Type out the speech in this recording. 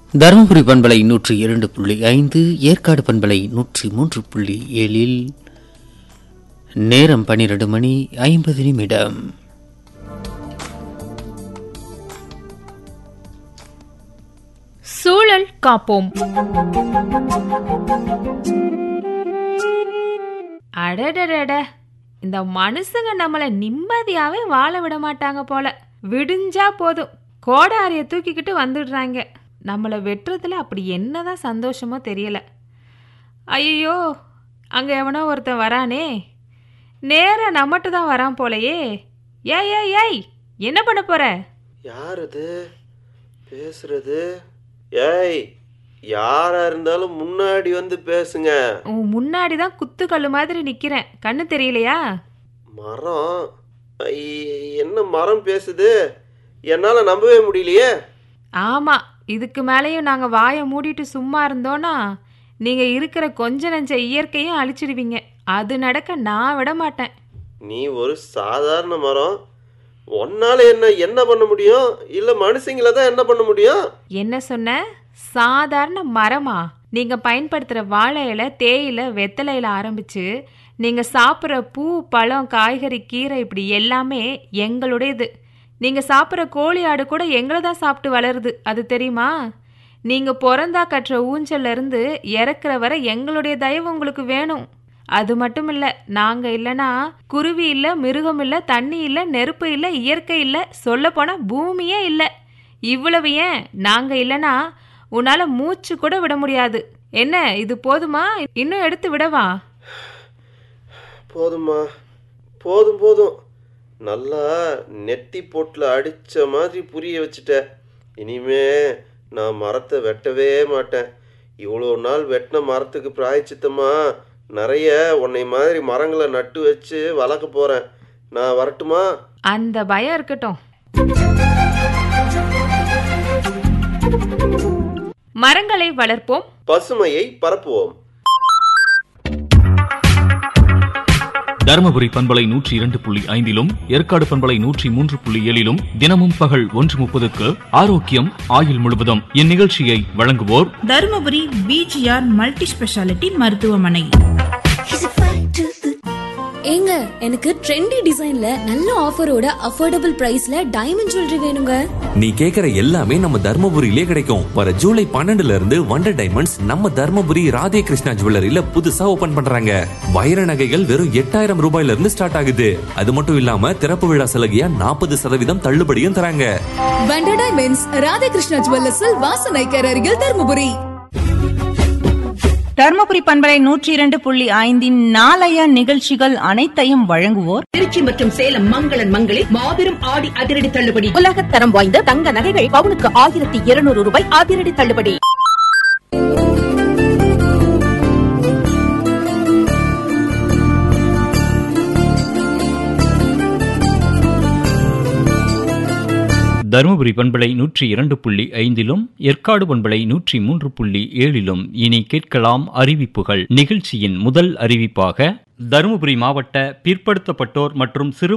தருமபுரி பண்பலை நூற்றி இரண்டு புள்ளி ஐந்து ஏற்காடு பண்பலை நூற்றி மூன்று புள்ளி ஏழில் நேரம் பன்னிரண்டு மணி ஐம்பது நிமிடம் சூழல் காப்போம் அடடடட இந்த மனுஷங்க நம்மள நிம்மதியாவே வாழ விட மாட்டாங்க போல விடிஞ்சா போதும் கோடாரிய தூக்கிக்கிட்டு வந்துடுறாங்க நம்மளை வெட்டுறதுல அப்படி என்னதான் சந்தோஷமோ தெரியல ஐயோ அங்க எவனோ ஒருத்தன் வரானே நேரா நம்மட்டு தான் வரான் போலயே ஏய் ஏய் ஏய் என்ன பண்ண போற யார் அது பேசுறது ஏய் யாரா இருந்தாலும் முன்னாடி வந்து பேசுங்க உன் முன்னாடி தான் குத்துக்கல்லு மாதிரி நிக்கிறேன் கண்ணு தெரியலையா மரம் ஐ, என்ன மரம் பேசுது என்னால நம்பவே முடியலையே ஆமா இதுக்கு மேலேயும் நாங்க வாயை மூடிட்டு சும்மா இருந்தோன்னா நீங்க இருக்கிற கொஞ்ச நஞ்ச இயற்கையும் அழிச்சிடுவீங்க அது நடக்க நான் விட மாட்டேன் நீ ஒரு சாதாரண மரம் உன்னால என்ன என்ன பண்ண முடியும் இல்ல மனுஷங்கள தான் என்ன பண்ண முடியும் என்ன சொன்ன சாதாரண மரமா நீங்க பயன்படுத்துற வாழை இலை தேயிலை வெத்தலையில ஆரம்பிச்சு நீங்க சாப்பிட்ற பூ பழம் காய்கறி கீரை இப்படி எல்லாமே எங்களுடையது நீங்க சாப்பிட்ற கோழி ஆடு கூட எங்களை தான் சாப்பிட்டு வளருது அது தெரியுமா நீங்க பிறந்தா கட்டுற ஊஞ்சல்ல இருந்து இறக்குற வரை எங்களுடைய தயவு உங்களுக்கு வேணும் அது மட்டும் இல்ல நாங்க இல்லனா குருவி இல்ல மிருகம் இல்ல தண்ணி இல்ல நெருப்பு இல்ல இயற்கை இல்ல சொல்ல போனா பூமியே இல்ல இவ்வளவு ஏன் நாங்க இல்லனா உன்னால மூச்சு கூட விட முடியாது என்ன இது போதுமா இன்னும் எடுத்து விடவா போதுமா போதும் போதும் நல்லா நெத்தி போட்டில் அடித்த மாதிரி புரிய வச்சுட்ட இனிமே நான் மரத்தை வெட்டவே மாட்டேன் இவ்வளோ நாள் வெட்டின மரத்துக்கு பிராயச்சித்தமா நிறைய உன்னை மாதிரி மரங்களை நட்டு வச்சு வளர்க்க போகிறேன் நான் வரட்டுமா அந்த பயம் இருக்கட்டும் மரங்களை வளர்ப்போம் பசுமையை பரப்புவோம் தருமபுரி பண்பலை நூற்றி இரண்டு புள்ளி ஐந்திலும் ஏற்காடு பண்பலை நூற்றி மூன்று புள்ளி ஏழிலும் தினமும் பகல் ஒன்று முப்பதுக்கு ஆரோக்கியம் ஆயுள் முழுவதும் இந்நிகழ்ச்சியை வழங்குவோர் தருமபுரி பிஜிஆர் மல்டி ஸ்பெஷாலிட்டி மருத்துவமனை ஏங்க எனக்கு ட்ரெண்டி டிசைன்ல நல்ல ஆஃபரோட அஃபோர்டபுள் பிரைஸ்ல டைமண்ட் ஜுவல்லரி வேணுங்க நீ கேக்குற எல்லாமே நம்ம தர்மபுரியிலே கிடைக்கும் வர ஜூலை பன்னெண்டுல இருந்து வண்டர் டைமண்ட்ஸ் நம்ம தர்மபுரி ராதே கிருஷ்ணா ஜுவல்லரியில புதுசா ஓபன் பண்றாங்க வைர நகைகள் வெறும் எட்டாயிரம் ரூபாயில இருந்து ஸ்டார்ட் ஆகுது அது மட்டும் இல்லாம திறப்பு விழா சலுகையா நாற்பது சதவீதம் தள்ளுபடியும் தராங்க வண்டர் டைமண்ட்ஸ் ராதாகிருஷ்ணா ஜுவல்லர்ஸில் வாசனைக்கர் அருகில் தருமபுரி தருமபுரி பண்பலை நூற்றி இரண்டு புள்ளி ஐந்தின் நாளைய நிகழ்ச்சிகள் அனைத்தையும் வழங்குவோர் திருச்சி மற்றும் சேலம் மங்களன் மங்களில் மாபெரும் ஆடி அதிரடி தள்ளுபடி உலகத் தரம் வாய்ந்த தங்க நகைகள் பவுனுக்கு ஆயிரத்தி இருநூறு ரூபாய் அதிரடி தள்ளுபடி தருமபுரி பண்பலை நூற்றி இரண்டு புள்ளி ஐந்திலும் ஏற்காடு பண்பலை நூற்றி மூன்று புள்ளி ஏழிலும் இனி கேட்கலாம் அறிவிப்புகள் நிகழ்ச்சியின் முதல் அறிவிப்பாக தருமபுரி மாவட்ட பிற்படுத்தப்பட்டோர் மற்றும் சிறு